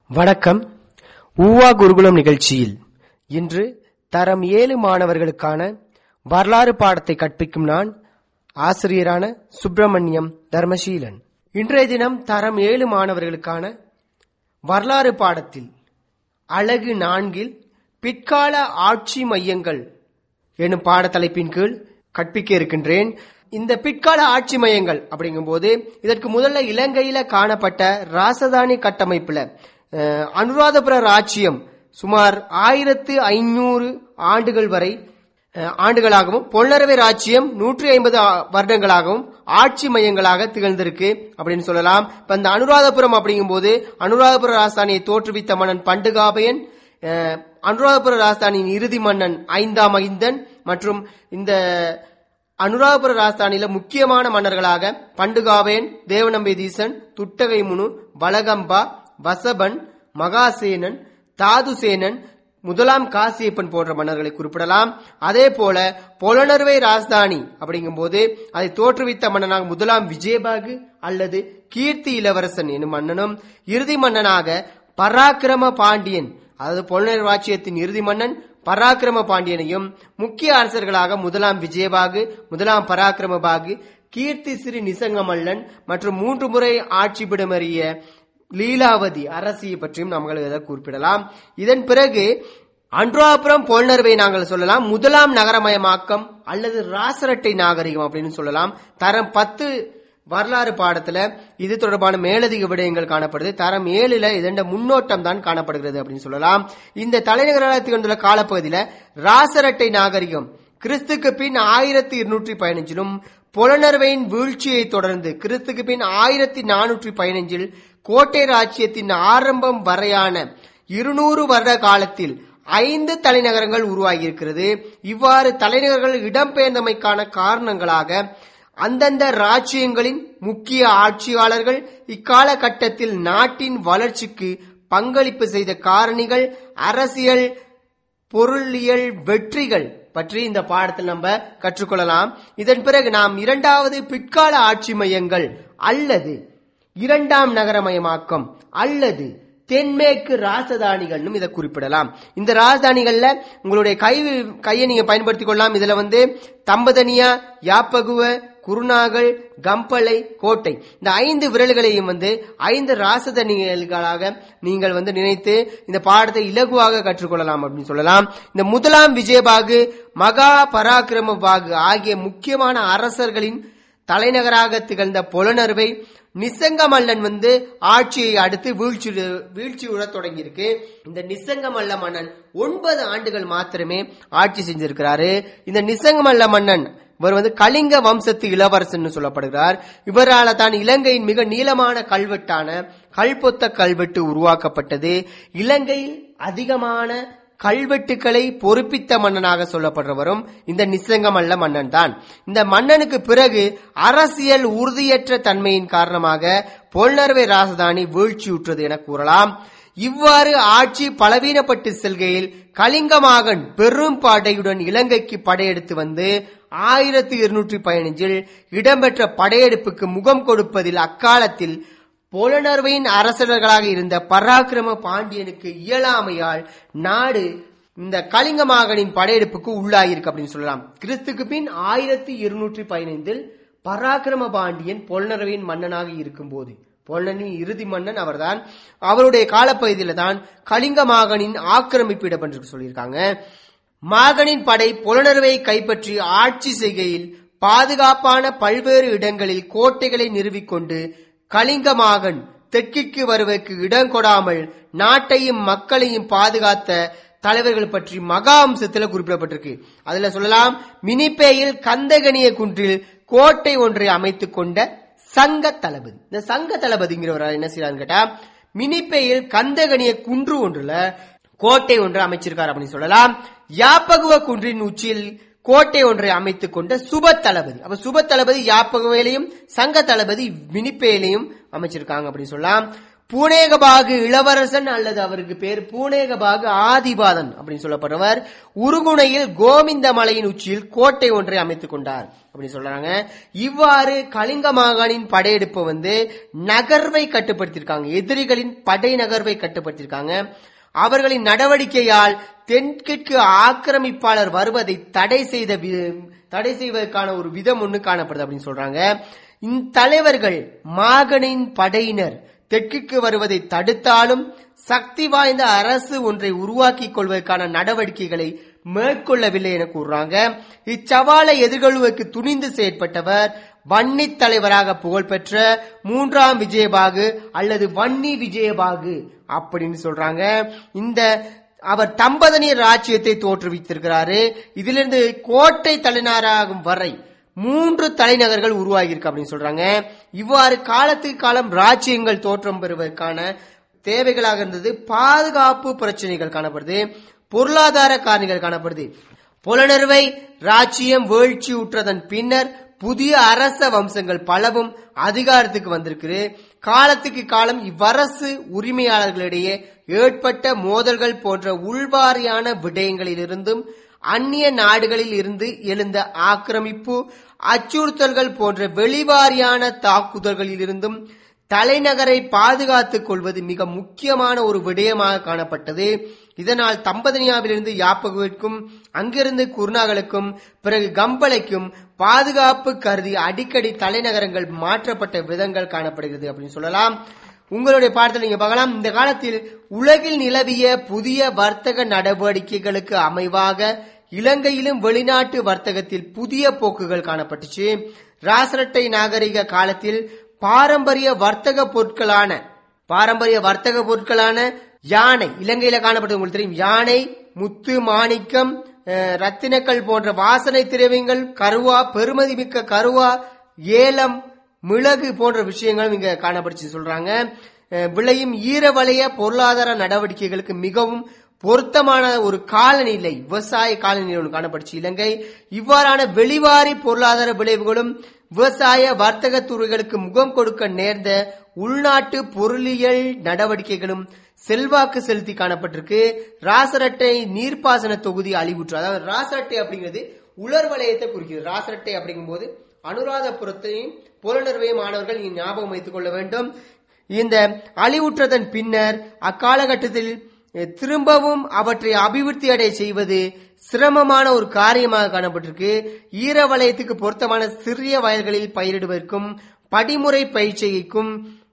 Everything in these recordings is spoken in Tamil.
வணக்கம் ஊவா குருகுலம் நிகழ்ச்சியில் இன்று தரம் ஏழு மாணவர்களுக்கான வரலாறு பாடத்தை கற்பிக்கும் நான் ஆசிரியரான சுப்பிரமணியம் தர்மசீலன் இன்றைய தினம் தரம் ஏழு மாணவர்களுக்கான வரலாறு பாடத்தில் அழகு நான்கில் பிற்கால ஆட்சி மையங்கள் எனும் பாடத்தலைப்பின் கீழ் கற்பிக்க இருக்கின்றேன் இந்த பிற்கால ஆட்சி மையங்கள் அப்படிங்கும்போது இதற்கு முதல்ல இலங்கையில காணப்பட்ட ராசதானி கட்டமைப்புல அஹ், அனுராதபுர ராச்சியம் சுமார் ஆயிரத்து ஐநூறு ஆண்டுகள் வரை அஹ், ஆண்டுகளாகவும் பொன்னரவை ராச்சியம் நூற்றி ஐம்பது வருடங்களாகவும் ஆட்சி மையங்களாக திகழ்ந்திருக்கு அப்படின்னு சொல்லலாம் இப்ப இந்த அனுராதபுரம் அப்படிங்கும்போது அனுராதபுர ராஜதானியை தோற்றுவித்த மன்னன் பண்டுகாபயன் அஹ், அனுராதபுர ராஜதானியின் இறுதி மன்னன் ஐந்தாம் ஐந்தன் மற்றும் இந்த அனுராதபுர ராஜதானியில முக்கியமான மன்னர்களாக பண்டுகாவேன் தேவநம்பேதீசன் துட்டகை முனு வலகம்பா வசபன் மகாசேனன் தாதுசேனன் முதலாம் காசியப்பன் போன்ற மன்னர்களை குறிப்பிடலாம் அதே போல பொலனர்வை ராஜதானி அப்படிங்கும்போது அதை தோற்றுவித்த மன்னனாக முதலாம் விஜயபாகு அல்லது கீர்த்தி இளவரசன் எனும் மன்னனும் இறுதி மன்னனாக பராக்கிரம பாண்டியன் அதாவது பொலனர் ராச்சியத்தின் இறுதி மன்னன் பராக்கிரம பாண்டியனையும் முக்கிய அரசர்களாக முதலாம் விஜயபாகு முதலாம் பராக்கிரமபாகு கீர்த்தி சிறி நிசங்கமல்லன் மற்றும் மூன்று முறை ஆட்சி பிடமறிய லீலாவதி அரசியை பற்றியும் நாங்கள் இதை குறிப்பிடலாம் இதன் பிறகு அன்றாபுரம் பொல்னர்வை நாங்கள் சொல்லலாம் முதலாம் நகரமயமாக்கம் அல்லது ராசரட்டை நாகரிகம் அப்படின்னு சொல்லலாம் தரம் பத்து வரலாறு பாடத்துல இது தொடர்பான மேலதிக விடயங்கள் காணப்படுது தரம் ஏழுல இதண்ட முன்னோட்டம் தான் காணப்படுகிறது அப்படின்னு சொல்லலாம் இந்த தலைநகராக திகழ்ந்துள்ள காலப்பகுதியில ராசரட்டை நாகரிகம் கிறிஸ்துக்கு பின் ஆயிரத்தி இருநூற்றி பதினஞ்சிலும் புலனர்வையின் வீழ்ச்சியை தொடர்ந்து கிறிஸ்துக்கு பின் ஆயிரத்தி நானூற்றி பதினஞ்சில் கோட்டை ராச்சியத்தின் ஆரம்பம் வரையான இருநூறு வருட காலத்தில் ஐந்து தலைநகரங்கள் உருவாகியிருக்கிறது இவ்வாறு தலைநகர்கள் இடம்பெயர்ந்தமைக்கான காரணங்களாக அந்தந்த ராச்சியங்களின் முக்கிய ஆட்சியாளர்கள் இக்காலகட்டத்தில் நாட்டின் வளர்ச்சிக்கு பங்களிப்பு செய்த காரணிகள் அரசியல் பொருளியல் வெற்றிகள் பற்றி இந்த பாடத்தில் நம்ம கற்றுக்கொள்ளலாம் இதன் பிறகு நாம் இரண்டாவது பிற்கால ஆட்சி மையங்கள் அல்லது இரண்டாம் நகரமயமாக்கம் அல்லது தென்மேற்கு ராசதானிகள்னு இதை குறிப்பிடலாம் இந்த ராஜதானிகள்ல உங்களுடைய கை கையை நீங்க பயன்படுத்திக் கொள்ளலாம் இதுல வந்து தம்பதனியா யாப்பகுவ குருநாகல் கம்பளை கோட்டை இந்த ஐந்து விரல்களையும் வந்து ஐந்து ராசதனிகளாக நீங்கள் வந்து நினைத்து இந்த பாடத்தை இலகுவாக கற்றுக்கொள்ளலாம் அப்படின்னு சொல்லலாம் இந்த முதலாம் விஜயபாகு மகா பராக்கிரம பாகு ஆகிய முக்கியமான அரசர்களின் தலைநகராக திகழ்ந்த புலனர்வை நிசங்கமல்லன் வந்து ஆட்சியை அடுத்து வீழ்ச்சி வீழ்ச்சியுற தொடங்கியிருக்கு இந்த நிசங்கமல்ல மன்னன் ஒன்பது ஆண்டுகள் மாத்திரமே ஆட்சி செஞ்சிருக்கிறாரு இந்த நிசங்கமல்ல மன்னன் இவர் வந்து கலிங்க வம்சத்து இளவரசன் சொல்லப்படுகிறார் இவரால தான் இலங்கையின் மிக நீளமான கல்வெட்டான கல்பொத்த கல்வெட்டு உருவாக்கப்பட்டது இலங்கையில் அதிகமான கல்வெட்டுக்களை பொறுப்பித்த மன்னனாக சொல்லப்படுறவரும் இந்த நிசங்கமல்ல மன்னன் தான் இந்த மன்னனுக்கு பிறகு அரசியல் உறுதியற்ற தன்மையின் காரணமாக பொல்னர்வை ராசதானி வீழ்ச்சியுற்றது என கூறலாம் இவ்வாறு ஆட்சி பலவீனப்பட்டு செல்கையில் கலிங்கமாகன் பெரும் படையுடன் இலங்கைக்கு படையெடுத்து வந்து ஆயிரத்தி இருநூற்றி பதினஞ்சில் இடம்பெற்ற படையெடுப்புக்கு முகம் கொடுப்பதில் அக்காலத்தில் புலனர்வையின் அரசர்களாக இருந்த பராக்கிரம பாண்டியனுக்கு இயலாமையால் நாடு இந்த கலிங்கமாகனின் படையெடுப்புக்கு உள்ளாயிருக்கு அப்படின்னு சொல்லலாம் கிறிஸ்துக்கு பின் ஆயிரத்தி இருநூற்றி பதினைந்தில் பராக்கிரம பாண்டியன் பொலனர்வையின் மன்னனாக இருக்கும்போது பொலனின் இறுதி மன்னன் அவர்தான் அவருடைய காலப்பகுதியில தான் கலிங்கமாகனின் ஆக்கிரமிப்பு இடம்பெற்று சொல்லியிருக்காங்க மாகனின் படை புலனர்வை கைப்பற்றி ஆட்சி செய்கையில் பாதுகாப்பான பல்வேறு இடங்களில் கோட்டைகளை நிறுவிக்கொண்டு கலிங்கமாகன் தெற்கிற்கு வருவதற்கு இடம் கொடாமல் நாட்டையும் மக்களையும் பாதுகாத்த தலைவர்கள் பற்றி மகாம்சத்தில் குறிப்பிடப்பட்டிருக்கு அதுல சொல்லலாம் மினிப்பேயில் கந்தகனிய குன்றில் கோட்டை ஒன்றை அமைத்துக் கொண்ட சங்க தளபதி இந்த சங்க தளபதிங்கிறவர் என்ன செய்யறான்னு கேட்டா மினிப்பேயில் கந்தகனிய குன்று ஒன்றுல கோட்டை ஒன்று அமைச்சிருக்கார் அப்படின்னு சொல்லலாம் யாப்பகுவ குன்றின் உச்சியில் கோட்டை ஒன்றை அமைத்துக் கொண்ட சுப தளபதி அப்ப சுப தளபதி யாப்பகுவையிலையும் சங்க தளபதி வினிப்பையிலையும் அமைச்சிருக்காங்க அப்படின்னு சொல்லலாம் பூனேகபாகு இளவரசன் அல்லது அவருக்கு பேர் பூனேகபாகு ஆதிபாதன் அப்படின்னு சொல்லப்படுறவர் உருகுணையில் கோவிந்த மலையின் உச்சியில் கோட்டை ஒன்றை அமைத்துக் கொண்டார் அப்படின்னு சொல்றாங்க இவ்வாறு கலிங்க மாகாணின் படையெடுப்பு வந்து நகர்வை கட்டுப்படுத்தியிருக்காங்க எதிரிகளின் படை நகர்வை கட்டுப்படுத்தியிருக்காங்க அவர்களின் நடவடிக்கையால் தென்கிற்கு ஆக்கிரமிப்பாளர் வருவதை தடை செய்த வி- தடை செய்வதற்கான ஒரு விதம் ஒண்ணு காணப்படுது அப்படின்னு சொல்றாங்க இத்தலைவர்கள் மாகனின் படையினர் தெற்குக்கு வருவதை தடுத்தாலும் சக்தி வாய்ந்த அரசு ஒன்றை உருவாக்கிக் கொள்வதற்கான நடவடிக்கைகளை மேற்கொள்ளவில்லை என கூறுறாங்க இச்சவாலை எதிர்கொள்வதற்கு துணிந்து செயற்பட்டவர் வன்னி தலைவராக புகழ்பெற்ற மூன்றாம் விஜயபாகு அல்லது வன்னி விஜயபாகு அப்படின்னு சொல்றாங்க இந்த அவர் தம்பதனியர் ராஜ்யத்தை தோற்றுவித்திருக்கிறாரு இதிலிருந்து கோட்டை தலைநகராகும் வரை மூன்று தலைநகர்கள் உருவாகியிருக்கு அப்படின்னு சொல்றாங்க இவ்வாறு காலத்துக்கு காலம் ராஜ்யங்கள் தோற்றம் பெறுவதற்கான தேவைகளாக இருந்தது பாதுகாப்பு பிரச்சனைகள் காணப்படுது பொருளாதார காரணிகள் காணப்படுது புலனறுவை ராஜ்யம் வீழ்ச்சி உற்றதன் பின்னர் புதிய அரச வம்சங்கள் பலவும் அதிகாரத்துக்கு வந்திருக்கு காலத்துக்கு காலம் இவ்வரசு உரிமையாளர்களிடையே ஏற்பட்ட மோதல்கள் போன்ற உள்வாரியான விடயங்களிலிருந்தும் அந்நிய நாடுகளில் இருந்து எழுந்த ஆக்கிரமிப்பு அச்சுறுத்தல்கள் போன்ற வெளிவாரியான தாக்குதல்களில் இருந்தும் தலைநகரை பாதுகாத்துக் கொள்வது மிக முக்கியமான ஒரு விடயமாக காணப்பட்டது இதனால் தம்பதனியாவிலிருந்து யாப்பகுவிற்கும் அங்கிருந்து குருநாகலுக்கும் பிறகு கம்பளைக்கும் பாதுகாப்பு கருதி அடிக்கடி தலைநகரங்கள் மாற்றப்பட்ட விதங்கள் காணப்படுகிறது அப்படின்னு சொல்லலாம் உங்களுடைய பாடத்தில் நீங்க பார்க்கலாம் இந்த காலத்தில் உலகில் நிலவிய புதிய வர்த்தக நடவடிக்கைகளுக்கு அமைவாக இலங்கையிலும் வெளிநாட்டு வர்த்தகத்தில் புதிய போக்குகள் காணப்பட்டுச்சு ராசரட்டை நாகரிக காலத்தில் பாரம்பரிய வர்த்தக பொருட்களான பாரம்பரிய வர்த்தக பொருட்களான யானை இலங்கையில காணப்பட்டது உங்களுக்கு தெரியும் யானை முத்து மாணிக்கம் அஹ், ரத்தினக்கல் போன்ற வாசனை திரவியங்கள் கருவா பெருமதிமிக்க கருவா ஏலம் மிளகு போன்ற விஷயங்களும் இங்க காணப்படுச்சு சொல்றாங்க அஹ், விளையும் ஈரவலய பொருளாதார நடவடிக்கைகளுக்கு மிகவும் பொருத்தமான ஒரு காலநிலை விவசாய காலநிலை ஒன்று காணப்படுச்சு இலங்கை இவ்வாறான வெளிவாரி பொருளாதார விளைவுகளும் விவசாய வர்த்தக துறைகளுக்கு முகம் கொடுக்க நேர்ந்த உள்நாட்டு பொருளியல் நடவடிக்கைகளும் செல்வாக்கு செலுத்தி காணப்பட்டிருக்கு ராசரட்டை நீர்ப்பாசன தொகுதி அழிவுற்று அதாவது ராசரட்டை அப்படிங்கிறது உலர் வலயத்தை குறிக்கிறது ராசரட்டை அப்படிங்கும்போது அனுராதபுரத்தையும் புலனர்வையும் மாணவர்கள் இங்கு ஞாபகம் வைத்துக் கொள்ள வேண்டும் இந்த அழிவுற்றதன் பின்னர் அக்காலகட்டத்தில் அஹ், திரும்பவும் அவற்றை அபிவிருத்தி அடைய செய்வது சிரமமான ஒரு காரியமாக காணப்பட்டிருக்கு ஈர வலயத்துக்கு பொருத்தமான சிறிய வயல்களில் பயிரிடுவதற்கும் படிமுறை பயிற்சிக்கும்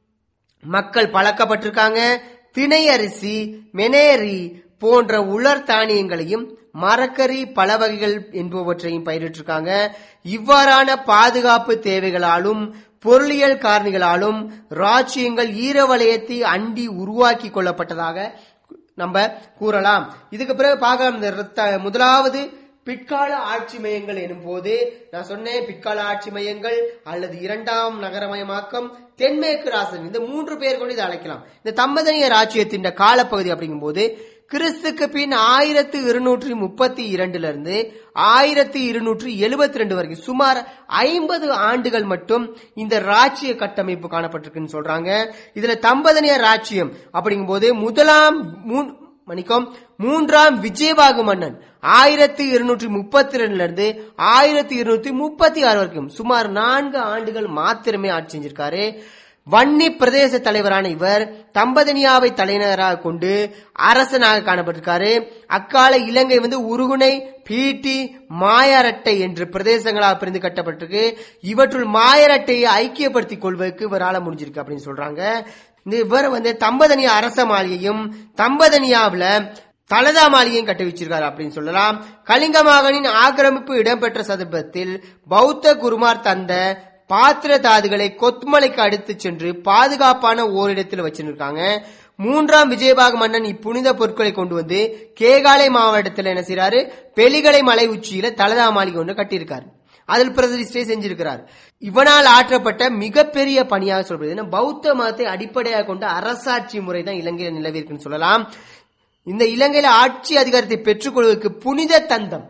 மக்கள் பழக்கப்பட்டிருக்காங்க திணை அரிசி மெனேரி போன்ற உலர் தானியங்களையும் மரக்கறி பல வகைகள் என்பவற்றையும் பயிரிட்டிருக்காங்க இவ்வாறான பாதுகாப்பு தேவைகளாலும் பொருளியல் காரணிகளாலும் ராஜ்யங்கள் ஈரவலயத்தை அண்டி உருவாக்கி கொள்ளப்பட்டதாக நம்ம கூறலாம் இதுக்கு பிறகு பார்க்கலாம் இந்த ரத்த- முதலாவது பிற்கால ஆட்சி மையங்கள் எனும் போது நான் சொன்னேன் பிற்கால ஆட்சி மையங்கள் அல்லது இரண்டாம் நகரமயமாக்கம் தென்மேற்கு ராசன் இந்த மூன்று பேர் கொண்டு இதை அழைக்கலாம் இந்த தம்பதனிய ராஜ்யத்தின் காலப்பகுதி அப்படிங்கும்போது கிறிஸ்துக்கு பின் ஆயிரத்து இருநூற்றி முப்பத்தி இரண்டுல இருந்து ஆயிரத்தி இருநூற்றி எழுபத்தி ரெண்டு வரைக்கும் சுமார் ஐம்பது ஆண்டுகள் மட்டும் இந்த ராஜ்ய கட்டமைப்பு காணப்பட்டிருக்குன்னு சொல்றாங்க இதுல தம்பதனிய ராஜ்யம் அப்படிங்கும்போது முதலாம் மூ- மன்னிக்கும் மூன்றாம் விஜயபாகு மன்னன் ஆயிரத்தி இருநூற்றி முப்பத்தி ரெண்டுல இருந்து ஆயிரத்தி இருநூத்தி முப்பத்தி ஆறு வரைக்கும் சுமார் நான்கு ஆண்டுகள் மாத்திரமே ஆட்சி செஞ்சிருக்காரு வன்னி பிரதேச தலைவரான இவர் தம்பதனியாவை தலைநகராக கொண்டு அரசனாக காணப்பட்டிருக்காரு அக்கால இலங்கை வந்து உருகுனை பீட்டி மாயரட்டை என்று பிரதேசங்களாக பிரிந்து கட்டப்பட்டிருக்கு இவற்றுள் மாயரட்டையை ஐக்கியப்படுத்திக் கொள்வதற்கு இவரால முடிஞ்சிருக்கு அப்படின்னு சொல்றாங்க இந்த இவர் வந்து தம்பதனியா அரச மாளிகையும் தம்பதனியாவுல தலதா மாளிகையும் கட்டி வச்சிருக்காரு அப்படின்னு சொல்லலாம் கலிங்க மகனின் ஆக்கிரமிப்பு இடம்பெற்ற சந்தர்ப்பத்தில் பௌத்த குருமார் தந்த பாத்திர தாதுகளை கொத்மலைக்கு அடுத்து சென்று பாதுகாப்பான ஓரிடத்தில் வச்சிருக்காங்க மூன்றாம் விஜயபாக மன்னன் இப்புனித பொருட்களை கொண்டு வந்து கேகாலை மாவட்டத்தில் என்ன செய்யறாரு பெலிகளை மலை உச்சியில தலதா மாளிகை ஒன்று கட்டியிருக்காரு அதில் பிரதிஷ்டை செஞ்சிருக்கிறார் இவனால் ஆற்றப்பட்ட மிகப்பெரிய பணியாக சொல்றது ஏன்னா பௌத்த மதத்தை அடிப்படையாக கொண்ட அரசாட்சி முறை தான் இலங்கையில் நிலவிருக்குன்னு சொல்லலாம் இந்த இலங்கையில ஆட்சி அதிகாரத்தை பெற்றுக்கொள்வதற்கு புனித தந்தம்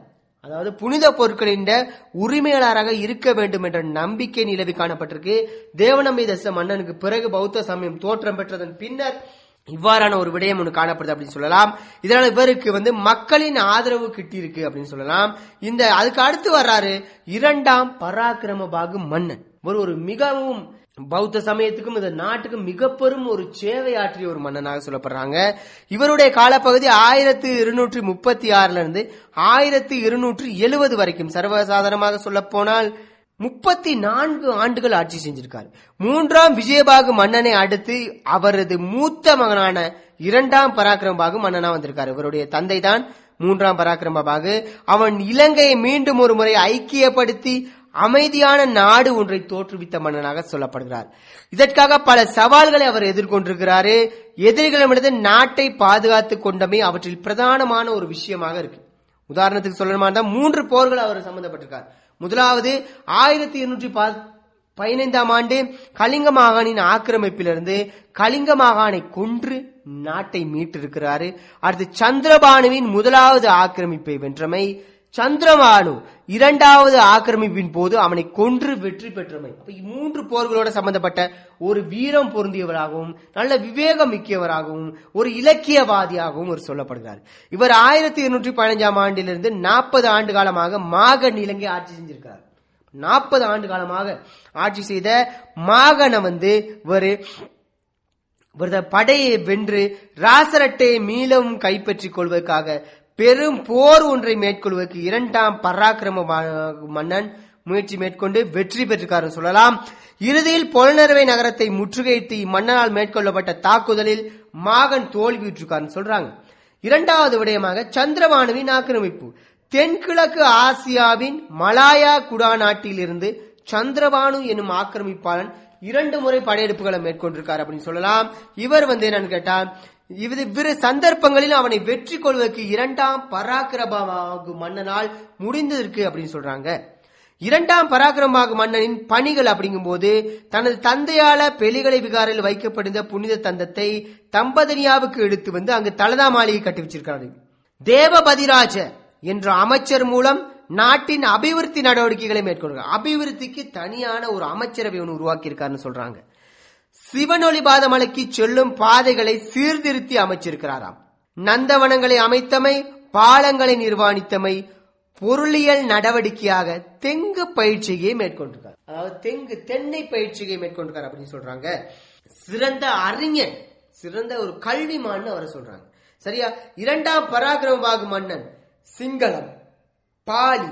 அதாவது புனித பொருட்களின் உரிமையாளராக இருக்க வேண்டும் என்ற நம்பிக்கை நிலவி காணப்பட்டிருக்கு தேவநம்பி தச மன்னனுக்கு பிறகு பௌத்த சமயம் தோற்றம் பெற்றதன் பின்னர் இவ்வாறான ஒரு விடயம் ஒன்று காணப்படுது அப்படின்னு சொல்லலாம் இதனால இவருக்கு வந்து மக்களின் ஆதரவு கிட்டியிருக்கு அப்படின்னு சொல்லலாம் இந்த அதுக்கு அடுத்து வர்றாரு இரண்டாம் பராக்கிரம பாகு மன்னன் ஒரு ஒரு மிகவும் பௌத்த சமயத்துக்கும் இந்த நாட்டுக்கும் மிக பெரும் ஒரு சேவை ஆற்றிய ஒரு மன்னனாக சொல்லப்படுறாங்க இவருடைய காலப்பகுதி ஆயிரத்தி இருநூற்றி முப்பத்தி ஆறுல இருந்து ஆயிரத்தி இருநூற்றி எழுபது வரைக்கும் சர்வசாதாரணமாக சொல்ல போனால் முப்பத்தி நான்கு ஆண்டுகள் ஆட்சி செஞ்சிருக்காரு மூன்றாம் விஜயபாகு மன்னனை அடுத்து அவரது மூத்த மகனான இரண்டாம் பராக்கிரமபாகு மன்னனா வந்திருக்காரு இவருடைய தந்தை தான் மூன்றாம் பராக்கிரமபாகு அவன் இலங்கையை மீண்டும் ஒரு முறை ஐக்கியப்படுத்தி அமைதியான நாடு ஒன்றை தோற்றுவித்த மன்னனாக சொல்லப்படுகிறார் இதற்காக பல சவால்களை அவர் எதிர்கொண்டிருக்கிறாரு எதிரிகளிடமிருந்து நாட்டை பாதுகாத்துக் கொண்டமை அவற்றில் பிரதானமான ஒரு விஷயமாக இருக்கு உதாரணத்துக்கு சொல்லணுமா இருந்தா மூன்று போர்கள் அவர் சம்பந்தப்பட்டிருக்கார் முதலாவது ஆயிரத்தி இருநூற்றி பதினைந்தாம் ஆண்டு கலிங்க மாகாணின் ஆக்கிரமிப்பிலிருந்து கலிங்க மாகாணை கொன்று நாட்டை மீட்டிருக்கிறாரு அடுத்து சந்திரபானுவின் முதலாவது ஆக்கிரமிப்பை வென்றமை சந்திரபானு இரண்டாவது ஆக்கிரமிப்பின் போது அவனை கொன்று வெற்றி பெற்றமை அப்ப மூன்று போர்களோட சம்பந்தப்பட்ட ஒரு வீரம் பொருந்தியவராகவும் நல்ல விவேகம் மிக்கவராகவும் ஒரு இலக்கியவாதியாகவும் ஒரு சொல்லப்படுகிறார் இவர் ஆயிரத்தி இருநூற்றி பதினஞ்சாம் ஆண்டிலிருந்து நாற்பது ஆண்டு காலமாக மாக இலங்கை ஆட்சி செஞ்சிருக்கிறார் நாற்பது ஆண்டு காலமாக ஆட்சி செய்த மாகனை வந்து ஒரு இவரது படையை வென்று ராசரட்டையை மீளவும் கைப்பற்றிக் கொள்வதற்காக பெரும் போர் ஒன்றை மேற்கொள்வதற்கு இரண்டாம் பராக்கிரம மன்னன் முயற்சி மேற்கொண்டு வெற்றி பெற்றிருக்காரு சொல்லலாம் இறுதியில் பொலனறுவை நகரத்தை முற்றுகையிட்டு இம்மன்னனால் மேற்கொள்ளப்பட்ட தாக்குதலில் மாகன் தோல்வியுற்றிருக்காருன்னு சொல்றாங்க இரண்டாவது விடயமாக சந்திரபானுவின் ஆக்கிரமிப்பு தென்கிழக்கு ஆசியாவின் மலாயா குடா நாட்டிலிருந்து சந்திரபானு என்னும் ஆக்கிரமிப்பாளன் இரண்டு முறை படையெடுப்புகளை மேற்கொண்டிருக்கார் அப்படின்னு சொல்லலாம் இவர் வந்து என்னன்னு கேட்டா இது இவ்விரு சந்தர்ப்பங்களில் அவனை வெற்றி கொள்வதற்கு இரண்டாம் பராக்கிரமாகு மன்னனால் முடிந்ததற்கு அப்படின்னு சொல்றாங்க இரண்டாம் பராக்கிரமாகு மன்னனின் பணிகள் அப்படிங்கும்போது தனது தந்தையால பெலிகளை விகாரில் வைக்கப்பட்டிருந்த புனித தந்தத்தை தம்பதனியாவுக்கு எடுத்து வந்து அங்கு தலதா மாளிகை கட்டி வச்சிருக்காரு தேவபதிராஜ என்ற அமைச்சர் மூலம் நாட்டின் அபிவிருத்தி நடவடிக்கைகளை மேற்கொள்கிறார் அபிவிருத்திக்கு தனியான ஒரு அமைச்சரவை ஒன்று உருவாக்கி இருக்காருன்னு சொல்றாங்க சிவனொளி பாதமலைக்கு செல்லும் பாதைகளை சீர்திருத்தி அமைச்சிருக்கிறாராம் நந்தவனங்களை அமைத்தமை பாலங்களை நிர்வாணித்தமை பொருளியல் நடவடிக்கையாக தெங்கு பயிற்சியை மேற்கொண்டிருக்கார் அதாவது தெங்கு தென்னை பயிற்சியை மேற்கொண்டிருக்கார் அப்படின்னு சொல்றாங்க சிறந்த அறிஞன் சிறந்த ஒரு கல்விமான் அவரை சொல்றாங்க சரியா இரண்டாம் பராக்கிரமபாகு மன்னன் சிங்களம் பாலி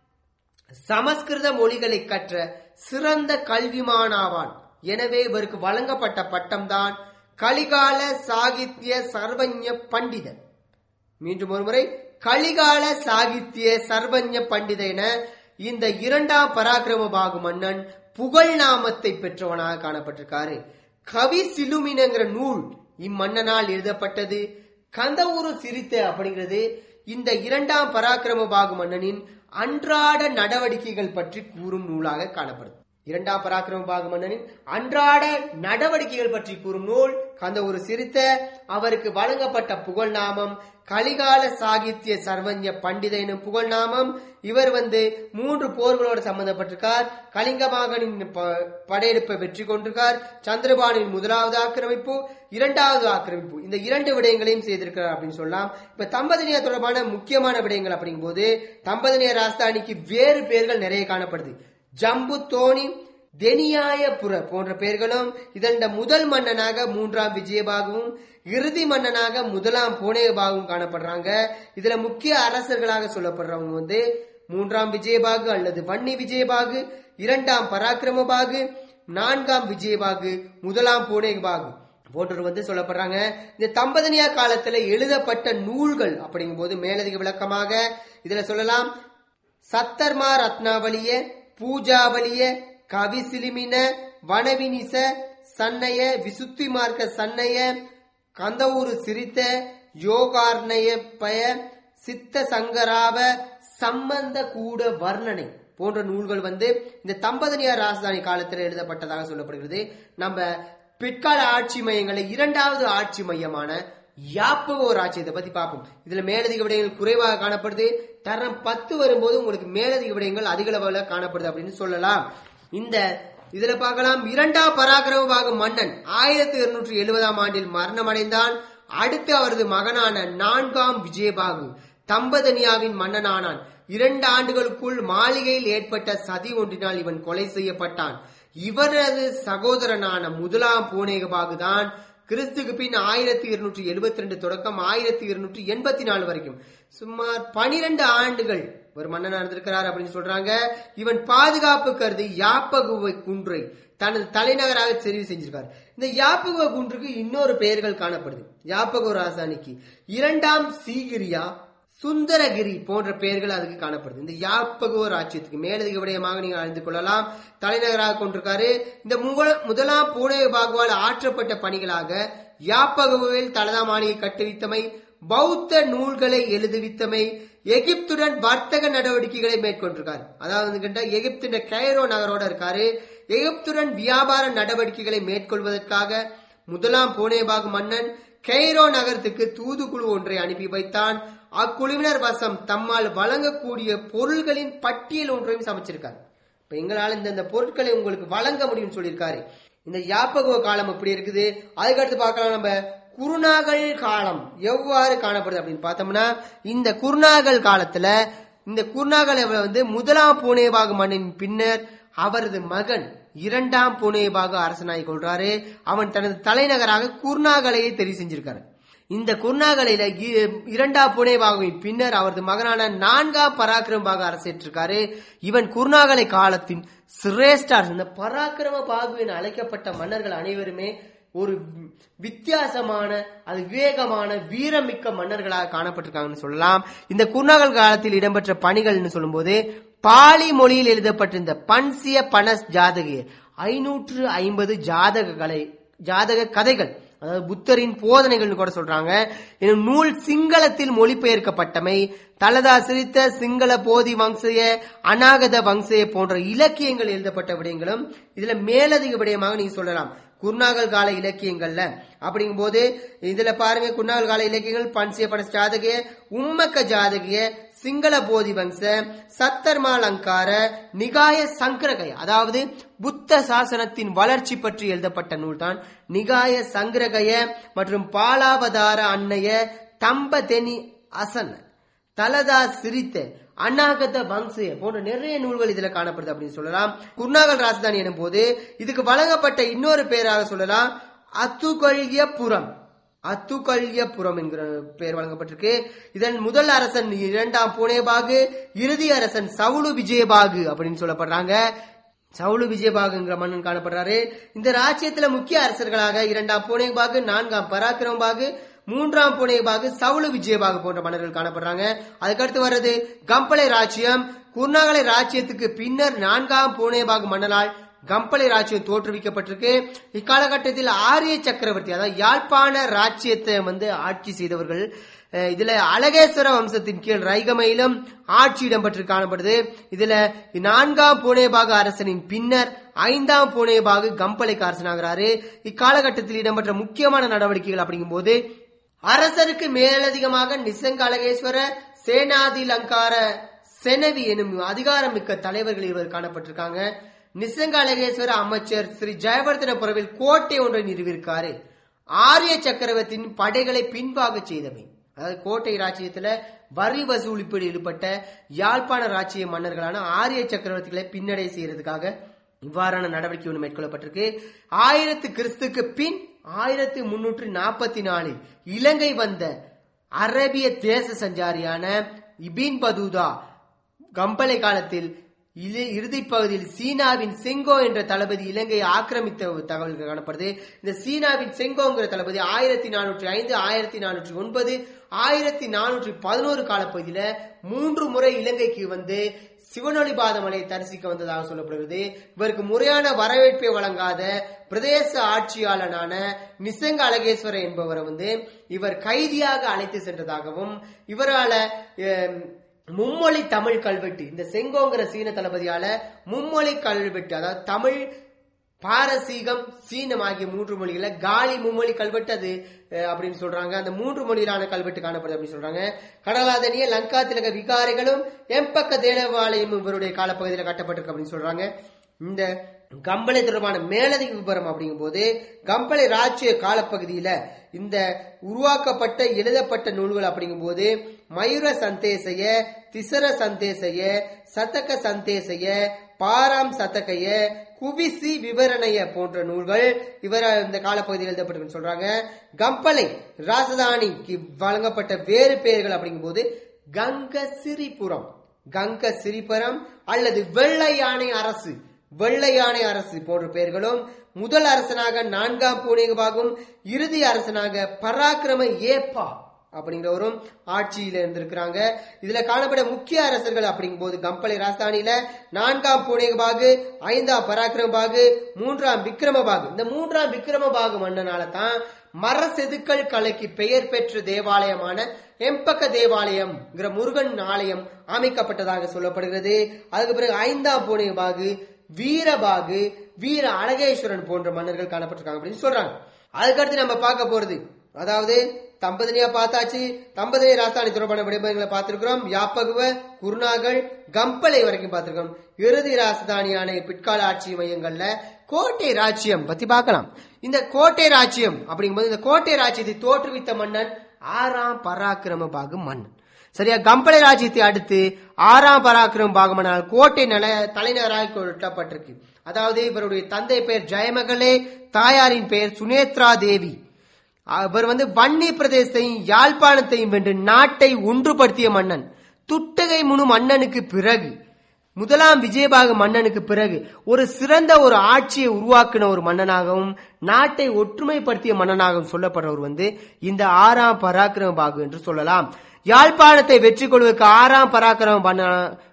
சமஸ்கிருத மொழிகளை கற்ற சிறந்த கல்விமானாவான் எனவே இவருக்கு வழங்கப்பட்ட பட்டம்தான் கலிகால சாகித்ய சர்வஞ பண்டிதன் மீண்டும் ஒருமுறை கலிகால சாகித்ய சர்வஞ பண்டித என இந்த இரண்டாம் பராக்கிரமபாகு மன்னன் புகழ் நாமத்தை பெற்றவனாக காணப்பட்டிருக்காரு கவி சிலுமினங்கிற நூல் இம்மன்னனால் எழுதப்பட்டது கந்தவுரு சிரித்த அப்படிங்கிறது இந்த இரண்டாம் பராக்கிரமபாகு மன்னனின் அன்றாட நடவடிக்கைகள் பற்றி கூறும் நூலாக காணப்படுது இரண்டாம் பராக்கிரமபாகு மன்னனின் அன்றாட நடவடிக்கைகள் பற்றி கூறும் நூல் கந்த ஒரு சிரித்த அவருக்கு வழங்கப்பட்ட புகழ் நாமம் கலிகால சாகித்ய சர்வஞ்ச பண்டித எனும் புகழ் நாமம் இவர் வந்து மூன்று போர்களோடு சம்பந்தப்பட்டிருக்கார் கலிங்க மகனின் படையெடுப்பை வெற்றி கொண்டிருக்கார் சந்திரபானின் முதலாவது ஆக்கிரமிப்பு இரண்டாவது ஆக்கிரமிப்பு இந்த இரண்டு விடயங்களையும் செய்திருக்கிறார் அப்படின்னு சொல்லலாம் இப்ப தம்பதினியா தொடர்பான முக்கியமான விடயங்கள் அப்படிங்கும்போது தம்பதினிய ராஜதானிக்கு வேறு பெயர்கள் நிறைய காணப்படுது ஜம்பு தோணி தெனியாயபுர போன்ற பெயர்களும் இதன் முதல் மன்னனாக மூன்றாம் விஜயபாகவும் இறுதி மன்னனாக முதலாம் பூனேபாகவும் காணப்படுறாங்க இதுல முக்கிய அரசர்களாக சொல்லப்படுறவங்க வந்து மூன்றாம் விஜயபாகு அல்லது வன்னி விஜயபாகு இரண்டாம் பராக்கிரமபாகு நான்காம் விஜயபாகு முதலாம் பூனேபாகு போன்றவர் வந்து சொல்லப்படுறாங்க இந்த தம்பதனியா காலத்துல எழுதப்பட்ட நூல்கள் அப்படிங்கும் போது மேலதிக விளக்கமாக இதுல சொல்லலாம் சத்தர்மா ரத்னாவலிய பூஜாவலிய கவிசிலிமின வனவினிச சன்னய விசுத்தி மார்க்க சன்னய கந்தவூரு சிரித்த யோகார்ணய பய சித்த சங்கராவ சம்பந்த கூட வர்ணனை போன்ற நூல்கள் வந்து இந்த தம்பதனியார் ராஜதானி காலத்தில் எழுதப்பட்டதாக சொல்லப்படுகிறது நம்ம பிற்கால ஆட்சி மையங்களை இரண்டாவது ஆட்சி மையமான யாப்பகோ ராஜ்யத்தை பத்தி பார்ப்போம் இதுல மேலதிக விடயங்கள் குறைவாக காணப்படுது தரம் பத்து வரும்போது உங்களுக்கு மேலதிக விடயங்கள் அதிக அளவுல காணப்படுது அப்படின்னு சொல்லலாம் இந்த இதுல பார்க்கலாம் இரண்டாம் பராக்கிரமபாகு மன்னன் ஆயிரத்தி இருநூற்றி எழுபதாம் ஆண்டில் மரணமடைந்தான் அடுத்து அவரது மகனான நான்காம் விஜயபாகு தம்பதனியாவின் மன்னனானான் இரண்டு ஆண்டுகளுக்குள் மாளிகையில் ஏற்பட்ட சதி ஒன்றினால் இவன் கொலை செய்யப்பட்டான் இவரது சகோதரனான முதலாம் பூனேகபாகு தான் கிறிஸ்துக்கு பின் ஆயிரத்தி இருநூற்றி எழுபத்தி ரெண்டு தொடக்கம் ஆயிரத்தி இருநூற்றி எண்பத்தி நாலு வரைக்கும் சுமார் பனிரெண்டு ஆண்டுகள் ஒரு மன்னனா இருந்திருக்கிறார் அப்படின்னு சொல்றாங்க இவன் பாதுகாப்பு கருதி யாப்பகுவை குன்றை தனது தலைநகராக தெரிவு செஞ்சிருக்கார் இந்த யாப்பகுவ குன்றுக்கு இன்னொரு பெயர்கள் காணப்படுது யாப்பகு ராசானிக்கு இரண்டாம் சீகிரியா சுந்தரகிரி போன்ற பெயர்கள் அதுக்கு காணப்படுது இந்த யாப்பகுவ ராஜ்யத்துக்கு மேலதிக விடயமாக நீங்க அறிந்து கொள்ளலாம் தலைநகராக கொண்டிருக்காரு இந்த முகல- முதலாம் பூனே பாகுவால் ஆற்றப்பட்ட பணிகளாக யாப்பகுவில் தலதா மாளிகை கட்டுவித்தமை பௌத்த நூல்களை எழுதுவித்தமை எகிப்துடன் வர்த்தக நடவடிக்கைகளை மேற்கொண்டிருக்காரு அதாவது வந்து கேட்டா எகிப்தின் கைரோ நகரோட இருக்காரு எகிப்துடன் வியாபார நடவடிக்கைகளை மேற்கொள்வதற்காக முதலாம் பூனேபாகு மன்னன் கெய்ரோ நகரத்துக்கு தூதுக்குழு ஒன்றை அனுப்பி வைத்தான் அக்குழுவினர் வசம் தம்மால் வழங்கக்கூடிய பொருள்களின் பட்டியல் ஒன்றையும் சமைச்சிருக்காரு இப்ப எங்களால இந்த இந்த பொருட்களை உங்களுக்கு வழங்க முடியும்னு சொல்லியிருக்காரு இந்த யாப்பகுவ காலம் எப்படி இருக்குது அதுக்கடுத்து பார்க்கலாம் நம்ம குருநாகல் காலம் எவ்வாறு காணப்படுது அப்படின்னு பார்த்தோம்னா இந்த குருநாகல் காலத்துல இந்த குருநாகல் வந்து முதலாம் பூனேபாகு மண்ணின் பின்னர் அவரது மகன் இரண்டாம் பூனேபாகு அரசனாய் கொள்றாரு அவன் தனது தலைநகராக குர்நாகலையை தெரிவு செஞ்சிருக்காரு இந்த குர்நாகலையில இ- இரண்டாம் புனேபாகுவின் பின்னர் அவரது மகனான நான்காம் பராக்கிரமபாகு அரசேற்றிருக்காரு இவன் குர்நாகலை காலத்தின் சிரேஷ்டார் இந்த பராக்கிரம பாகு என அழைக்கப்பட்ட மன்னர்கள் அனைவருமே ஒரு வித்தியாசமான அது விவேகமான வீரமிக்க மன்னர்களாக காணப்பட்டிருக்காங்கன்னு சொல்லலாம் இந்த குர்நாகல் காலத்தில் இடம்பெற்ற பணிகள்னு சொல்லும்போது பாலி மொழியில் எழுதப்பட்டிருந்த பன்சிய பனஸ் ஜாதகிய ஐநூற்று ஐம்பது ஜாதகங்களை ஜாதக கதைகள் அதாவது புத்தரின் போதனைகள்னு கூட சொல்றாங்க எனும் நூல் சிங்களத்தில் மொழிபெயர்க்கப்பட்டமை தலதா சிரித்த சிங்கள போதி வம்சைய அநாகத வம்சைய போன்ற இலக்கியங்கள் எழுதப்பட்ட விடயங்களும் இதுல மேலதிக விடயமாக நீங்க சொல்லலாம் குர்நாகல் கால இலக்கியங்கள்ல அப்படிங்கும்போது இதுல பாருங்க குர்நாகல் கால இலக்கியங்கள் பன்சிய பன ஜாதகிய உம்மக்க ஜாதகிய சிங்கள போதி வம்ச சத்தர்மால் அங்கார நிகாய சங்கரகய அதாவது புத்த சாசனத்தின் வளர்ச்சி பற்றி எழுதப்பட்ட நூல்தான் நிகாய சங்கரகய மற்றும் பாலாவதார அன்னைய தம்பதெனி அசன் தலதா சிரித்த அநாகத வம்சய போன்ற நிறைய நூல்கள் இதுல காணப்படுது அப்படின்னு சொல்லலாம் குர்நாகல் ராஜதானி எனும் போது இதுக்கு வழங்கப்பட்ட இன்னொரு பெயராக சொல்லலாம் அத்துகழிய புறம் அத்துகல்யபுரம் என்கிற பெயர் வழங்கப்பட்டிருக்கு இதன் முதல் அரசன் இரண்டாம் புனேபாகு இறுதி அரசன் சவுளு விஜயபாகு அப்படின்னு சொல்லப்படுறாங்க சவுளு விஜயபாகுங்கிற மன்னன் காணப்படுறாரு இந்த ராஜ்யத்துல முக்கிய அரசர்களாக இரண்டாம் புனேபாகு நான்காம் பராக்கிரமபாகு மூன்றாம் புனேபாகு சவுளு விஜயபாகு போன்ற மன்னர்கள் காணப்படுறாங்க அதுக்கடுத்து வர்றது கம்பளை ராஜ்யம் குர்நாகலை ராஜ்யத்துக்கு பின்னர் நான்காம் புனேபாகு மன்னனால் கம்பளை ராஜ்யம் தோற்றுவிக்கப்பட்டிருக்கு இக்காலகட்டத்தில் ஆரிய சக்கரவர்த்தி அதாவது யாழ்ப்பாண ராஜ்யத்தை வந்து ஆட்சி செய்தவர்கள் அஹ் இதுல அழகேஸ்வர வம்சத்தின் கீழ் ரைகமையிலும் ஆட்சி இடம்பெற்று காணப்படுது இதுல நான்காம் புனேபாகு அரசனின் பின்னர் ஐந்தாம் புனேபாகு கம்பளைக்கு அரசனாகிறாரு இக்காலகட்டத்தில் இடம்பெற்ற முக்கியமான நடவடிக்கைகள் அப்படிங்கும்போது அரசருக்கு மேலதிகமாக நிசங்க அழகேஸ்வர சேனாதி லங்கார செனவி எனும் அதிகாரமிக்க தலைவர்கள் இருவர் காணப்பட்டிருக்காங்க நிசங்க அழகேஸ்வர அமைச்சர் ஸ்ரீ ஜெயவர்தனபுரவில் கோட்டை ஒன்றை நிறுவியிருக்காரு ஆரிய சக்கரவர்த்தியின் படைகளை பின்வாக செய்தவை அதாவது கோட்டை ராஜ்யத்துல வரி வசூலிப்பில் ஈடுபட்ட யாழ்ப்பாண ராஜ்ய மன்னர்களான ஆரிய சக்கரவர்த்திகளை பின்னடை செய்யறதுக்காக இவ்வாறான நடவடிக்கை ஒன்று மேற்கொள்ளப்பட்டிருக்கு ஆயிரத்து கிறிஸ்துக்கு பின் ஆயிரத்தி முன்னூற்றி நாற்பத்தி நாலில் இலங்கை வந்த அரேபிய தேச சஞ்சாரியான இபின் பதூதா கம்பளை காலத்தில் இறு- இறுதிப் பகுதியில் சீனாவின் செங்கோ என்ற தளபதி இலங்கையை ஆக்கிரமித்த ஒரு தகவல்கள் காணப்படுது இந்த சீனாவின் செங்கோங்கிற தளபதி ஆயிரத்தி நானூற்றி ஐந்து ஆயிரத்தி நானூற்றி ஒன்பது ஆயிரத்தி நானூற்றி பதினோரு காலப்பகுதியில மூன்று முறை இலங்கைக்கு வந்து சிவனொளி பாதமலை தரிசிக்க வந்ததாக சொல்லப்படுகிறது இவருக்கு முறையான வரவேற்பை வழங்காத பிரதேச ஆட்சியாளனான நிசங்க அழகேஸ்வர என்பவரை வந்து இவர் கைதியாக அழைத்து சென்றதாகவும் இவரால அஹ், மும்மொழி தமிழ் கல்வெட்டு இந்த செங்கோங்கிற சீன தளபதியால மும்மொழி கல்வெட்டு அதாவது தமிழ் பாரசீகம் சீனம் ஆகிய மூன்று மொழிகள காலி மும்மொழி கல்வெட்டு அது அஹ், அப்படின்னு சொல்றாங்க அந்த மூன்று மொழியிலான கல்வெட்டு காணப்படுது அப்படின்னு சொல்றாங்க கடலாதனிய லங்கா திலக விகாரைகளும் எம்பக்க தேவாலயமும் இவருடைய காலப்பகுதியில் கட்டப்பட்டிருக்கு அப்படின்னு சொல்றாங்க இந்த கம்பளை தொடர்பான மேலதிக விவரம் அப்படிங்கும்போது கம்பளை ராஜ்ய காலப்பகுதியில இந்த உருவாக்கப்பட்ட எழுதப்பட்ட நூல்கள் அப்படிங்கும்போது மயூர சந்தேசைய திசர சந்தேசைய சதக சந்தேசைய பாராம் சதகைய குவிசி விவரணைய போன்ற நூல்கள் இவர் இந்த காலப்பகுதியில் எழுதப்பட்டிருக்குன்னு சொல்றாங்க கம்பளை ராசதானிக்கு வழங்கப்பட்ட வேறு பெயர்கள் அப்படிங்கும்போது கங்க சிரிபுரம் கங்க சிரிபுரம் அல்லது வெள்ளை யானை அரசு வெள்ளை யானை அரசு போன்ற பெயர்களும் முதல் அரசனாக நான்காம் பூனேகபாகும் இறுதி அரசனாக பராக்கிரம ஏப்பா அப்படிங்கிறவரும் ஆட்சியில இருந்திருக்கிறாங்க இதுல காணப்பட முக்கிய அரசர்கள் அப்படிங்கும்போது கம்பளை ராஜதானியில நான்காம் பூனேகபாகு ஐந்தாம் பராக்கிரமபாகு மூன்றாம் விக்ரமபாகு இந்த மூன்றாம் விக்ரமபாகு மன்னனால தான் மர செதுக்கல் கலைக்கு பெயர் பெற்ற தேவாலயமான எம்பக்க தேவாலயம்ங்கிற முருகன் ஆலயம் அமைக்கப்பட்டதாக சொல்லப்படுகிறது அதுக்கு பிறகு ஐந்தாம் பூனேகபாகு வீரபாகு வீர அழகேஸ்வரன் போன்ற மன்னர்கள் காணப்பட்டிருக்காங்க அப்படின்னு சொல்றாங்க அதுக்கடுத்து நம்ம பார்க்க போறது அதாவது தம்பதினியா பார்த்தாச்சு தம்பதினி ராஜதானி தொடர்பான விடயங்களை பார்த்திருக்கிறோம் யாப்பகுவ குருநாகல் கம்பளை வரைக்கும் பார்த்திருக்கிறோம் இறுதி ராஜதானியான பிற்கால ஆட்சி மையங்கள்ல கோட்டை ராஜ்யம் பத்தி பார்க்கலாம் இந்த கோட்டை ராஜ்யம் அப்படிங்கும்போது இந்த கோட்டை ராஜ்யத்தை தோற்றுவித்த மன்னன் ஆறாம் பராக்கிரம பாகு மன்னன் சரியா கம்பளை ராஜ்யத்தை அடுத்து ஆறாம் பராக்கிரம பாகமனால் கோட்டை நல தலைநகராக கொட்டப்பட்டிருக்கு அதாவது இவருடைய தந்தை பெயர் ஜெயமகளே தாயாரின் பெயர் சுனேத்ரா தேவி அவர் வந்து வன்னி பிரதேசத்தையும் யாழ்ப்பாணத்தையும் வென்று நாட்டை ஒன்றுபடுத்திய மன்னன் துட்டகை முனு மன்னனுக்கு பிறகு முதலாம் விஜயபாகு மன்னனுக்கு பிறகு ஒரு சிறந்த ஒரு ஆட்சியை உருவாக்கின ஒரு மன்னனாகவும் நாட்டை ஒற்றுமைப்படுத்திய மன்னனாகவும் சொல்லப்படுறவர் வந்து இந்த ஆறாம் பராக்கிரம பாகு என்று சொல்லலாம் யாழ்ப்பாணத்தை வெற்றி கொள்வதற்கு ஆறாம் பராக்கிரம மன்ன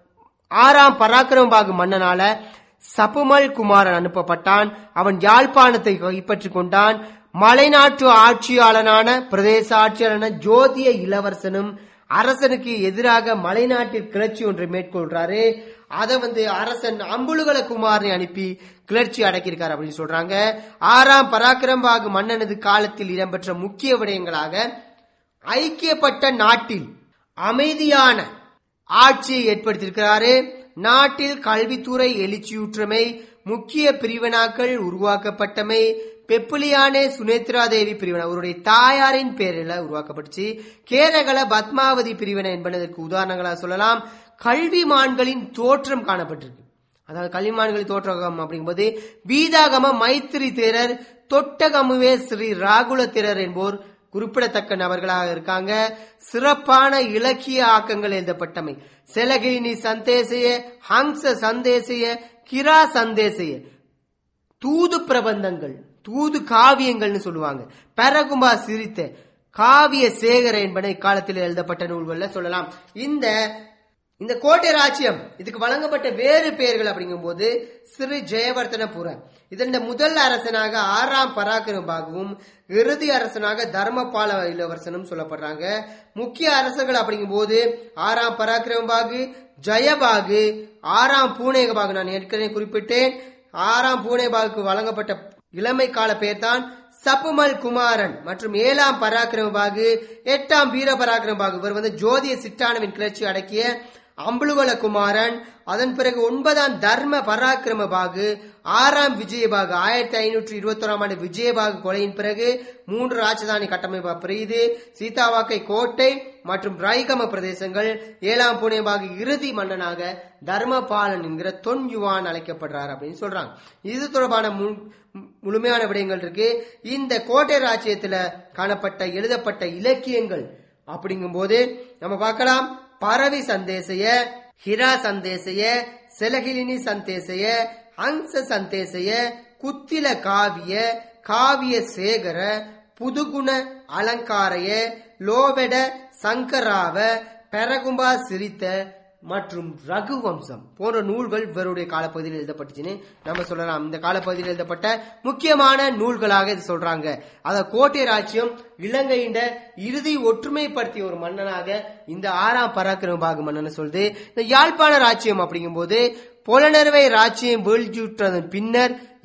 ஆறாம் பராக்கிரம பாகு மன்னனால சப்புமல் குமாரன் அனுப்பப்பட்டான் அவன் யாழ்ப்பாணத்தை கைப்பற்றிக் கொண்டான் மலைநாட்டு ஆட்சியாளனான பிரதேச ஆட்சியாளன ஜோதிய இளவரசனும் அரசனுக்கு எதிராக மலைநாட்டில் கிளர்ச்சி ஒன்றை மேற்கொள்றாரு அதை வந்து அரசன் அம்புலுகல குமாரனை அனுப்பி கிளர்ச்சி அடக்கியிருக்காரு அப்படின்னு சொல்றாங்க ஆறாம் பராக்கிரம்பாகு மன்னனது காலத்தில் இடம்பெற்ற முக்கிய விடயங்களாக ஐக்கியப்பட்ட நாட்டில் அமைதியான ஆட்சியை ஏற்படுத்தியிருக்கிறாரு நாட்டில் கல்வித்துறை எழுச்சியுற்றமை முக்கிய பிரிவினாக்கள் உருவாக்கப்பட்டமை பெப்புலியானே சுனேத்ரா தேவி பிரிவினை அவருடைய தாயாரின் பேரில் உருவாக்கப்பட்டுச்சு கேரள பத்மாவதி பிரிவினை என்பதற்கு உதாரணங்களா சொல்லலாம் கல்விமான்களின் தோற்றம் காணப்பட்டிருக்கு அதாவது கல்விமான்களின் தோற்றம் அப்படிங்கும்போது வீதாகம மைத்திரி தேரர் தொட்டகமுவே ஸ்ரீ ராகுல தேரர் என்போர் குறிப்பிடத்தக்க நபர்களாக இருக்காங்க சிறப்பான இலக்கிய ஆக்கங்கள் எழுதப்பட்டமை செலகினி சந்தேசைய ஹங்ச சந்தேசைய கிரா சந்தேசைய தூது பிரபந்தங்கள் தூது காவியங்கள்னு சொல்லுவாங்க பரகுமா சிரித்த காவிய சேகர என்பன இக்காலத்தில் எழுதப்பட்ட நூல்கள்ல சொல்லலாம் இந்த இந்த கோட்டை ராஜ்யம் இதுக்கு வழங்கப்பட்ட வேறு பெயர்கள் அப்படிங்கும்போது ஸ்ரீ ஜெயவர்த்தனபுரம் இதன் முதல் அரசனாக ஆறாம் பராக்கிரமபாகவும் இறுதி அரசனாக தர்மபால இளவரசனும் சொல்லப்படுறாங்க முக்கிய அரசர்கள் அப்படிங்கும்போது ஆறாம் பராக்கிரமபாகு ஜெயபாகு ஆறாம் பூனேகபாகு நான் ஏற்கனவே குறிப்பிட்டேன் ஆறாம் பூனேபாகுக்கு வழங்கப்பட்ட இளமை கால பெயர் தான் சப்புமல் குமாரன் மற்றும் ஏழாம் பராக்கிரமபாகு எட்டாம் வீர பராக்கிரமபாகு இவர் வந்து ஜோதிய சிட்டானவின் கிளர்ச்சி அடக்கிய அம்புலுவல குமாரன் அதன் பிறகு ஒன்பதாம் தர்ம பராக்கிரம பாகு ஆறாம் விஜயபாகு ஆயிரத்தி ஐநூற்றி இருபத்தி ஓராம் ஆண்டு விஜயபாகு கொலையின் பிறகு மூன்று ராஜதானி கட்டமைப்பு பிரியுது சீதாவாக்கை கோட்டை மற்றும் ரைகம பிரதேசங்கள் ஏழாம் புனேபாகு இறுதி மன்னனாக தர்மபாலன் என்கிற தொன் யுவான் அழைக்கப்படுறார் அப்படின்னு சொல்றாங்க இது தொடர்பான மு- முழுமையான விடயங்கள் இருக்கு இந்த கோட்டை ராஜ்யத்துல காணப்பட்ட எழுதப்பட்ட இலக்கியங்கள் அப்படிங்கும்போது நம்ம பார்க்கலாம் பரவி சந்தேசைய ஹிரா சந்தேசைய செலகிலினி சந்தேசைய ஹங்ச சந்தேசைய குத்தில காவிய காவிய சேகர புதுகுண அலங்காரைய லோவெட சங்கராவ பெரகும்பா சிரித்த மற்றும் ரகுவம்சம் போன்ற நூல்கள் இவருடைய காலப்பகுதியில் எழுதப்பட்டுச்சுன்னு நம்ம சொல்லலாம் இந்த காலப்பகுதியில் எழுதப்பட்ட முக்கியமான நூல்களாக இது சொல்றாங்க அத கோட்டை ராஜ்யம் இலங்கையின் இறுதி ஒற்றுமைப்படுத்திய ஒரு மன்னனாக இந்த ஆறாம் பராக்கிரம பாகு மன்னன் சொல்லுது இந்த யாழ்ப்பாண ராஜ்யம் அப்படிங்கும்போது புலனறுவை ராஜ்யம் வீழ்ச்சியுற்றதன் பின்னர்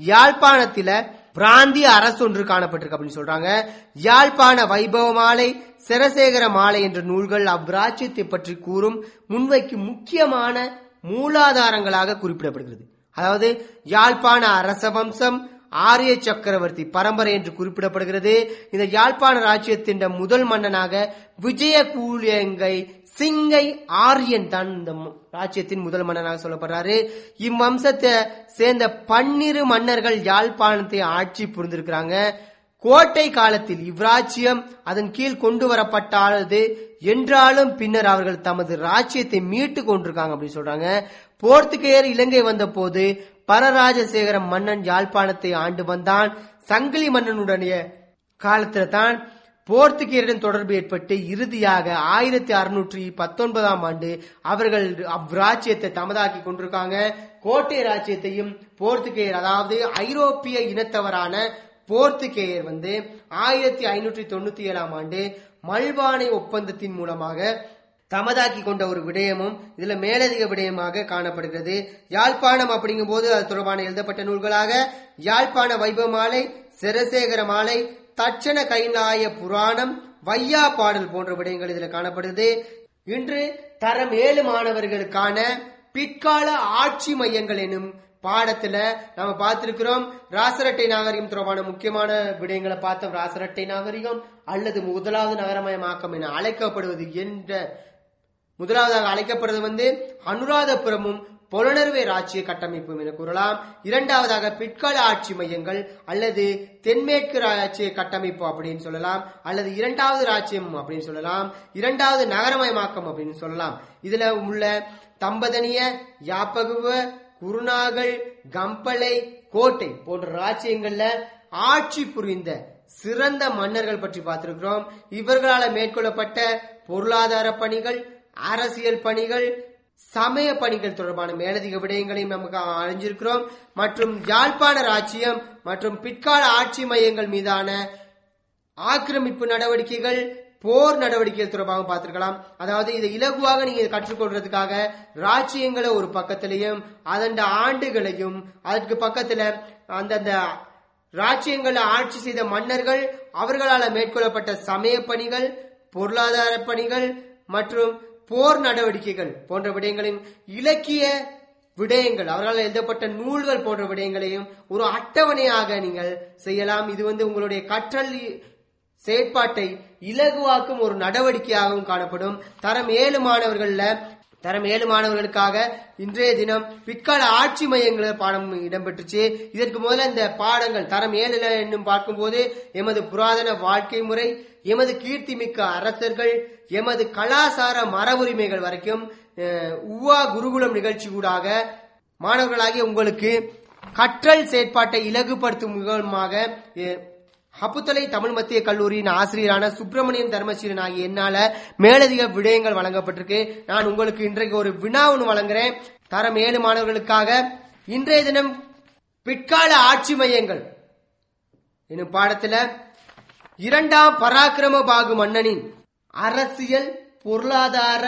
யாழ்ப்பாணத்தில பிராந்திய அரசு ஒன்று காணப்பட்டிருக்கு அப்படின்னு சொல்றாங்க யாழ்ப்பாண வைபவ மாலை சிரசேகர மாலை என்ற நூல்கள் அவ்ராஜ்யத்தை பற்றி கூறும் முன்வைக்கும் முக்கியமான மூலாதாரங்களாக குறிப்பிடப்படுகிறது அதாவது யாழ்ப்பாண அரச வம்சம் ஆரிய சக்கரவர்த்தி பரம்பரை என்று குறிப்பிடப்படுகிறது இந்த யாழ்ப்பாண ராஜ்யத்தின் முதல் மன்னனாக விஜய கூலியங்கை சிங்கை ஆரியன் தான் இந்த ம- ராஜ்யத்தின் முதல் மன்னனாக சொல்லப்படுறாரு இவ்வம்சத்தை சேர்ந்த பன்னிரு மன்னர்கள் யாழ்ப்பாணத்தை ஆட்சி புரிந்திருக்கிறாங்க கோட்டை காலத்தில் இவ்ராஜ்யம் அதன் கீழ் கொண்டு வரப்பட்டானது என்றாலும் பின்னர் அவர்கள் தமது ராஜ்யத்தை மீட்டு கொண்டிருக்காங்க அப்படின்னு சொல்றாங்க போர்த்துகேயர் இலங்கை வந்த போது பரராஜசேகர மன்னன் யாழ்ப்பாணத்தை ஆண்டு வந்தான் சங்கிலி மன்னனுடைய காலத்துல தான் போர்த்துகேயருடன் தொடர்பு ஏற்பட்டு இறுதியாக ஆயிரத்தி அறுநூற்றி பத்தொன்பதாம் ஆண்டு அவர்கள் அவ்ராஜ்யத்தை தமதாக்கி கொண்டிருக்காங்க கோட்டை ராஜ்யத்தையும் போர்த்துகேயர் அதாவது ஐரோப்பிய இனத்தவரான போர்த்துகேயர் வந்து ஆயிரத்தி ஐநூற்றி தொண்ணூத்தி ஏழாம் ஆண்டு மல்வானை ஒப்பந்தத்தின் மூலமாக தமதாக்கி கொண்ட ஒரு விடயமும் இதுல மேலதிக விடயமாக காணப்படுகிறது யாழ்ப்பாணம் அப்படிங்கும் போது அது தொடர்பான எழுதப்பட்ட நூல்களாக யாழ்ப்பாண வைபவ மாலை சிரசேகர மாலை தட்சண கைலாய புராணம் வையா பாடல் போன்ற விடயங்கள் இதுல காணப்படுது இன்று தரம் ஏழு மாணவர்களுக்கான பிற்கால ஆட்சி மையங்கள் எனும் பாடத்துல நம்ம பார்த்திருக்கிறோம் ராசரட்டை நாகரிகம் தொடர்பான முக்கியமான விடயங்களை பார்த்தோம் ராசரட்டை நாகரிகம் அல்லது முதலாவது நகரமயமாக்கம் என அழைக்கப்படுவது என்ற முதலாவதாக அழைக்கப்படுவது வந்து அனுராதபுரமும் புலனர்வே ராஜ்ய கட்டமைப்பும் என கூறலாம் இரண்டாவதாக பிற்கால ஆட்சி மையங்கள் அல்லது தென்மேற்கு ராஜ்ய கட்டமைப்பு அப்படின்னு சொல்லலாம் அல்லது இரண்டாவது ராஜ்யம் அப்படின்னு சொல்லலாம் இரண்டாவது நகரமயமாக்கம் அப்படின்னு சொல்லலாம் இதுல உள்ள தம்பதனிய யாப்பகுவ குருநாகல் கம்பளை கோட்டை போன்ற ராஜ்யங்கள்ல ஆட்சி புரிந்த சிறந்த மன்னர்கள் பற்றி பார்த்திருக்கிறோம் இவர்களால் மேற்கொள்ளப்பட்ட பொருளாதார பணிகள் அரசியல் பணிகள் சமய பணிகள் தொடர்பான மேலதிக விடயங்களையும் நமக்கு அறிஞ்சிருக்கிறோம் மற்றும் யாழ்ப்பாண ராஜ்யம் மற்றும் பிற்கால ஆட்சி மையங்கள் மீதான ஆக்கிரமிப்பு நடவடிக்கைகள் போர் நடவடிக்கைகள் தொடர்பாக பார்த்திருக்கலாம் அதாவது இதை இலகுவாக நீங்க கற்றுக்கொள்றதுக்காக ராஜ்யங்களை ஒரு பக்கத்திலையும் அதன் ஆண்டுகளையும் அதற்கு பக்கத்துல அந்தந்த ராஜ்யங்களை ஆட்சி செய்த மன்னர்கள் அவர்களால் மேற்கொள்ளப்பட்ட சமய பணிகள் பொருளாதார பணிகள் மற்றும் போர் நடவடிக்கைகள் போன்ற விடயங்களையும் இலக்கிய விடயங்கள் அவர்களால் எழுதப்பட்ட நூல்கள் போன்ற விடயங்களையும் ஒரு அட்டவணையாக நீங்கள் செய்யலாம் இது வந்து உங்களுடைய கற்றல் செயற்பாட்டை இலகுவாக்கும் ஒரு நடவடிக்கையாகவும் காணப்படும் தரம் ஏழு மாணவர்கள்ல தரம் ஏழு மாணவர்களுக்காக இன்றைய தினம் பிற்கால ஆட்சி மையங்களில் பாடம் இடம்பெற்றுச்சு இதற்கு முதல்ல இந்த பாடங்கள் தரம் ஏழுல என்னும் பார்க்கும்போது எமது புராதன வாழ்க்கை முறை எமது கீர்த்திமிக்க அரசர்கள் எமது கலாசார மரபுரிமைகள் வரைக்கும் அஹ், உவா குருகுலம் நிகழ்ச்சி கூடாக மாணவர்களாகிய உங்களுக்கு கற்றல் செயற்பாட்டை இலகுபடுத்தும் முகமாக அஹ், ஹப்புத்தலை தமிழ் மத்திய கல்லூரியின் ஆசிரியரான சுப்பிரமணியன் தர்மசீலன் ஆகிய என்னால மேலதிக விடயங்கள் வழங்கப்பட்டிருக்கு நான் உங்களுக்கு இன்றைக்கு ஒரு வினா ஒன்று வழங்குறேன் தரம் ஏழு மாணவர்களுக்காக இன்றைய தினம் பிற்கால ஆட்சி மையங்கள் என்னும் பாடத்துல இரண்டாம் பராக்கிரம பாகு மன்னனின் அரசியல் பொருளாதார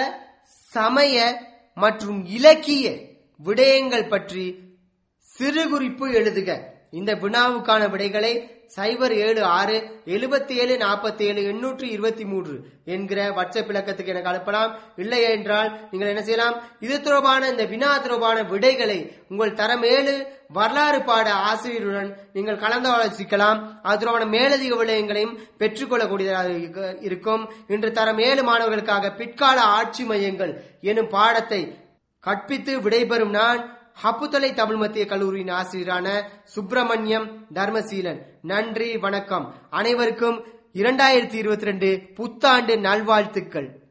சமய மற்றும் இலக்கிய விடயங்கள் பற்றி சிறு குறிப்பு எழுதுக இந்த வினாவுக்கான விடைகளை சைபர் ஏழு ஆறு எழுபத்தி ஏழு நாற்பத்தி ஏழு எண்ணூற்றி இருபத்தி மூன்று என்கிற வாட்ஸ்அப் இலக்கத்துக்கு எனக்கு அனுப்பலாம் இல்லை என்றால் நீங்கள் என்ன செய்யலாம் இது தொடர்பான இந்த வினா தொடர்பான விடைகளை உங்கள் தரம் ஏழு வரலாறு பாட ஆசிரியருடன் நீங்கள் கலந்து ஆலோசிக்கலாம் அது தொடர்பான மேலதிக விடயங்களையும் பெற்றுக்கொள்ளக்கூடியதாக இருக்க- இருக்கும் இன்று தரம் ஏழு மாணவர்களுக்காக பிற்கால ஆட்சி மையங்கள் எனும் பாடத்தை கற்பித்து விடைபெறும் நான் ஹப்புத்தலை தமிழ் மத்திய கல்லூரியின் ஆசிரியரான சுப்பிரமணியம் தர்மசீலன் நன்றி வணக்கம் அனைவருக்கும் இரண்டாயிரத்தி இருபத்தி ரெண்டு புத்தாண்டு நல்வாழ்த்துக்கள்